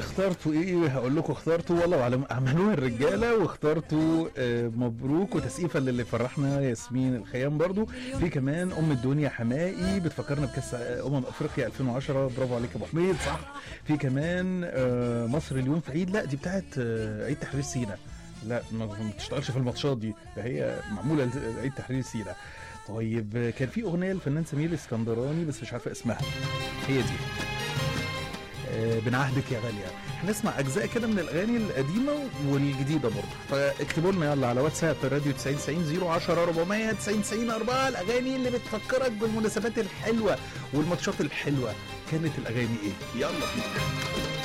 اخترتوا ايه هقول لكم اخترتوا والله اعلم عملوها الرجاله واخترتوا آه، مبروك وتسقيفه للي فرحنا ياسمين الخيام برضو في كمان ام الدنيا حمائي بتفكرنا بكاس امم افريقيا 2010 برافو عليك يا ابو حميد صح في كمان آه، مصر اليوم في عيد لا دي بتاعت آه، عيد تحرير سينا لا ما ما بتشتغلش في الماتشات دي ده هي معموله لعيد تحرير سينا طيب آه، كان في اغنيه للفنان سمير الاسكندراني بس مش عارفه اسمها هي دي آه، بنعهدك يا غاليه هنسمع اجزاء كده من الاغاني القديمه والجديده برضه فاكتبوا لنا يلا على واتساب الراديو 90 90 010 400 90 90 4 الاغاني اللي بتفكرك بالمناسبات الحلوه والماتشات الحلوه كانت الاغاني ايه يلا بينا